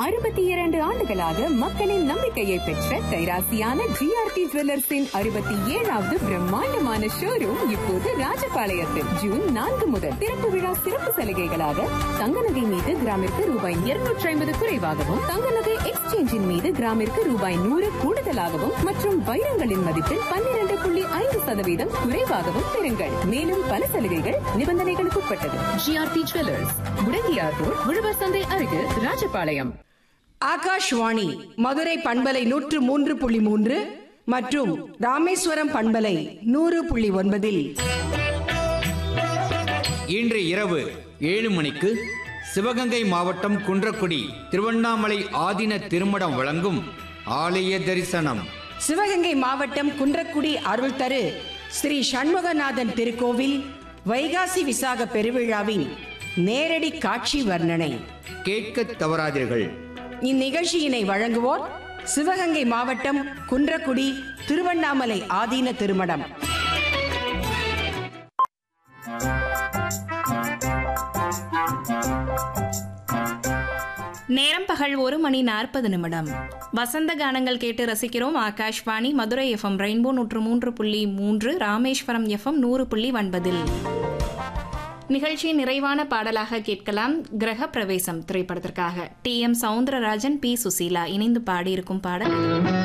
அறுபத்தி இரண்டு ஆண்டுகளாக மக்களின் நம்பிக்கையை பெற்ற கைராசியான ஜிஆர்டி ஜுவல்லர்ஸின் அறுபத்தி ஏழாவது பிரம்மாண்டமான ஷோரூம் இப்போது ராஜபாளையத்தில் ஜூன் நான்கு முதல் திறப்பு விழா சிறப்பு சலுகைகளாக தங்க நகை மீது கிராமிற்கு ரூபாய் இருநூற்றி ஐம்பது குறைவாகவும் தங்க நகை எக்ஸ்சேஞ்சின் மீது கிராமிற்கு ரூபாய் நூறு கூடுதலாகவும் மற்றும் வைரங்களின் மதிப்பில் பன்னிரண்டு புள்ளி ஐந்து சதவீதம் குறைவாகவும் பெறுங்கள் மேலும் பல சலுகைகள் நிபந்தனைகளுக்கு உட்பட்டது ஜிஆர்டி ஜுவல்லர்ஸ் முடங்கியார் ரோட் உழவர் சந்தை அருகில் ராஜபாளையம் ஆகாஷ்வாணி மதுரை பண்பலை நூற்று மூன்று புள்ளி மூன்று மற்றும் ராமேஸ்வரம் பண்பலை நூறு புள்ளி ஒன்பதில் இன்று இரவு ஏழு மணிக்கு சிவகங்கை மாவட்டம் குன்றக்குடி திருவண்ணாமலை ஆதீன திருமடம் வழங்கும் ஆலய தரிசனம் சிவகங்கை மாவட்டம் குன்றக்குடி அருள் தரு ஸ்ரீ சண்முகநாதன் திருக்கோவில் வைகாசி விசாக பெருவிழாவின் நேரடி காட்சி வர்ணனை கேட்க தவறாதீர்கள் இந்நிகழ்ச்சியினை வழங்குவோர் சிவகங்கை மாவட்டம் குன்றக்குடி திருவண்ணாமலை ஆதீன திருமடம் நேரம் பகல் ஒரு மணி நாற்பது நிமிடம் வசந்த கானங்கள் கேட்டு ரசிக்கிறோம் ஆகாஷ்வாணி மதுரை எஃப்எம் ரெயின்போ நூற்று மூன்று புள்ளி மூன்று ராமேஸ்வரம் எஃப்எம் நூறு புள்ளி ஒன்பதில் நிகழ்ச்சியின் நிறைவான பாடலாக கேட்கலாம் கிரக பிரவேசம் திரைப்படத்திற்காக T M Soundararajan P Susheela இணைந்து பாடியிருக்கும் பாடல்